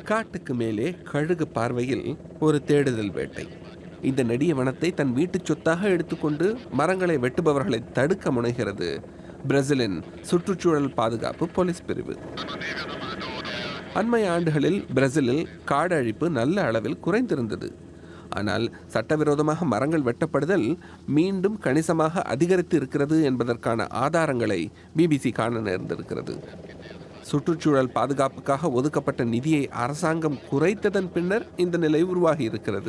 காட்டுக்கு மேலே கழுகு பார்வையில் ஒரு தேடுதல் வேட்டை இந்த நெடிய வனத்தை தன் வீட்டுச் சொத்தாக எடுத்துக்கொண்டு மரங்களை வெட்டுபவர்களை தடுக்க முனைகிறது பிரேசிலின் சுற்றுச்சூழல் பாதுகாப்பு போலீஸ் பிரிவு அண்மைய ஆண்டுகளில் பிரேசிலில் காடு அழிப்பு நல்ல அளவில் குறைந்திருந்தது ஆனால் சட்டவிரோதமாக மரங்கள் வெட்டப்படுதல் மீண்டும் கணிசமாக அதிகரித்து இருக்கிறது என்பதற்கான ஆதாரங்களை பிபிசி காண நேர்ந்திருக்கிறது சுற்றுச்சூழல் பாதுகாப்புக்காக ஒதுக்கப்பட்ட நிதியை அரசாங்கம் குறைத்ததன் பின்னர் இந்த நிலை உருவாகி இருக்கிறது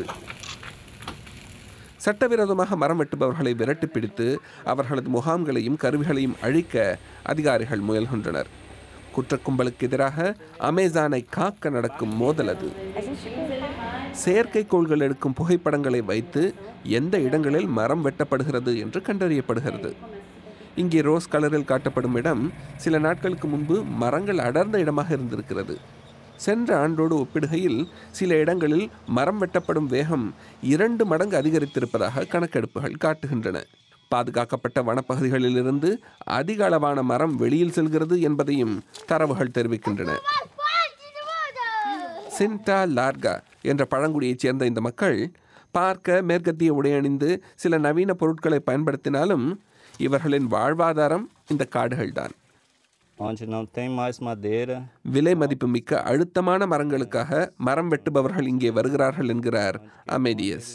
சட்டவிரோதமாக மரம் வெட்டுபவர்களை விரட்டி பிடித்து அவர்களது முகாம்களையும் கருவிகளையும் அழிக்க அதிகாரிகள் முயல்கின்றனர் குற்றக்கும்பலுக்கு எதிராக அமேசானை காக்க நடக்கும் மோதல் அது செயற்கைக்கோள்கள் எடுக்கும் புகைப்படங்களை வைத்து எந்த இடங்களில் மரம் வெட்டப்படுகிறது என்று கண்டறியப்படுகிறது இங்கே ரோஸ் கலரில் காட்டப்படும் இடம் சில நாட்களுக்கு முன்பு மரங்கள் அடர்ந்த இடமாக இருந்திருக்கிறது சென்ற ஆண்டோடு ஒப்பிடுகையில் சில இடங்களில் மரம் வெட்டப்படும் வேகம் இரண்டு மடங்கு அதிகரித்திருப்பதாக கணக்கெடுப்புகள் காட்டுகின்றன பாதுகாக்கப்பட்ட வனப்பகுதிகளிலிருந்து அதிக அளவான மரம் வெளியில் செல்கிறது என்பதையும் தரவுகள் தெரிவிக்கின்றன சின்டா லார்கா என்ற பழங்குடியைச் சேர்ந்த இந்த மக்கள் பார்க்க மேற்கத்திய உடையணிந்து சில நவீன பொருட்களை பயன்படுத்தினாலும் இவர்களின் வாழ்வாதாரம் இந்த காடுகள்தான் onde não tem mais madeira. விலை மதிப்புமிக்க அழுத்தமான மரங்களுக்காக மரம் வெட்டுபவர்கள் இங்கே வருகிறார்கள் என்கிறார் அமேடியஸ்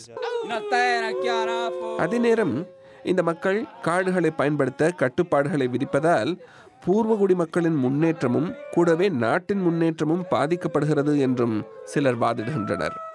அதே நேரம் இந்த மக்கள் காடுகளை பயன்படுத்த கட்டுப்பாடுகளை விதிப்பதால் பூர்வகுடி மக்களின் முன்னேற்றமும் கூடவே நாட்டின் முன்னேற்றமும் பாதிக்கப்படுகிறது என்றும் சிலர் வாதிடுகின்றனர்